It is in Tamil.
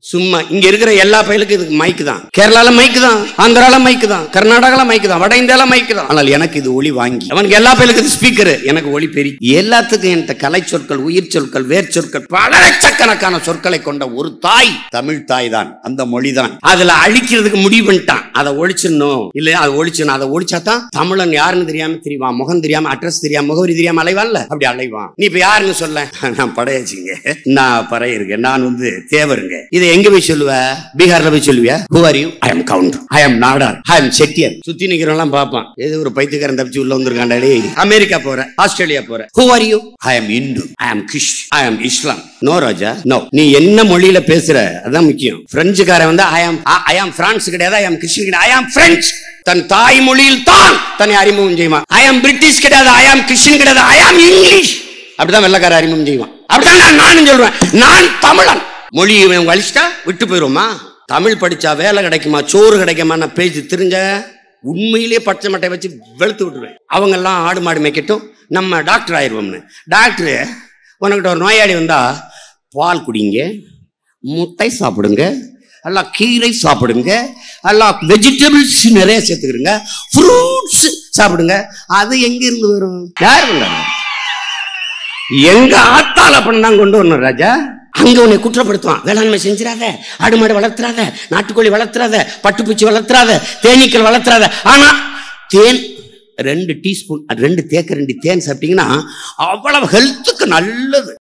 சும்மா இங்க இருக்கிற எல்லா பயலுக்கும் இதுக்கு மைக்கு தான் கேரளால மைக்கு தான் ஆந்திரால மைக்கு தான் கர்நாடகால மைக்கு தான் வட இந்தியால மைக்கு தான் ஆனால் எனக்கு இது ஒளி வாங்கி அவனுக்கு எல்லா பயலுக்கும் இது ஸ்பீக்கர் எனக்கு ஒளி பெரிய எல்லாத்துக்கும் என்கிட்ட கலை சொற்கள் உயிர் சொற்கள் வேர் சொற்கள் பல லட்சக்கணக்கான சொற்களை கொண்ட ஒரு தாய் தமிழ் தாய் தான் அந்த மொழி தான் அதுல அழிக்கிறதுக்கு முடிவு பண்ணிட்டான் அதை ஒழிச்சிடணும் இல்லையா அதை ஒழிச்சணும் அதை ஒழிச்சா தான் தமிழன் யாருன்னு தெரியாம தெரியுவான் முகம் தெரியாம அட்ரஸ் தெரியாம முகவரி தெரியாம அலைவான்ல அப்படி அலைவான் நீ இப்ப யாருன்னு சொல்ல நான் படையாச்சுங்க நான் பறையிருங்க நான் வந்து தேவருங்க இதை எங்க போய் சொல்லுவ பீகார்ல போய் சொல்லுவியா who are you I am Gounder I am Nadar I am Chettiar சுத்தி நிக்கிறவங்க பார்ப்பான் ஏதோ ஒரு பைத்தியக்காரன் தப்பிச்சு உள்ள வந்திருக்காண்டாடி அமெரிக்கா போற ஆஸ்திரேலியா போற who are you I am Hindu I am கிஷ் I am Islam no Raja no நீ என்ன மொழியில பேசுற அதான் முக்கியம் பிரெஞ்சுக்காரன் வந்து ஐ ஆம் ஐ ஆம் பிரான்ஸ் கிடையாது ஐ ஆம் கிறிஸ்டின் கிடையாது ஐ ஆம் பிரெஞ்சு தன் தாய் மொழியில் தான் தன்னை அறிமுகம் செய்வான் ஐ ஆம் பிரிட்டிஷ் கிடையாது ஐ ஆம் கிறிஸ்டின் கிடையாது ஐ ஆம் இங்கிலீஷ் அப்படிதான் வெள்ளக்கார அறிமுகம் செய்வான் அப்படிதான் நான் நானும் சொல்றேன் நான் தமிழன் மொழி இவன் வலிச்சிட்டா விட்டு போயிருவோமா தமிழ் படிச்சா வேலை கிடைக்குமா சோறு கிடைக்குமா நான் பேசி தெரிஞ்ச உண்மையிலேயே பச்சை மட்டை வச்சு வெளுத்து விட்டுருவேன் அவங்க எல்லாம் ஆடு மாடு மேய்க்கட்டும் நம்ம டாக்டர் ஆயிடுவோம்னு டாக்டரு உனக்கிட்ட ஒரு நோயாளி வந்தா பால் குடிங்க முட்டை சாப்பிடுங்க எல்லாம் கீரை சாப்பிடுங்க எல்லாம் வெஜிடபிள்ஸ் நிறைய சேர்த்துக்கிறங்க ஃப்ரூட்ஸ் சாப்பிடுங்க அது எங்க இருந்து வரும் யார் கொண்டாங்க எங்க ஆத்தால பண்ணாங்க கொண்டு வரணும் ராஜா அங்க உன்னை குற்றப்படுத்துவான் வேளாண்மை செஞ்சிடாத ஆடு மாடு வளர்த்துறாத நாட்டுக்கோழி வளர்த்துறாத பட்டுப்பூச்சி வளர்த்துறாத தேனீக்கள் வளர்த்துறாத ஆனா தேன் ரெண்டு டீஸ்பூன் ரெண்டு தேக்க ரெண்டு தேன் சாப்பிட்டீங்கன்னா அவ்வளவு ஹெல்த்துக்கு நல்லது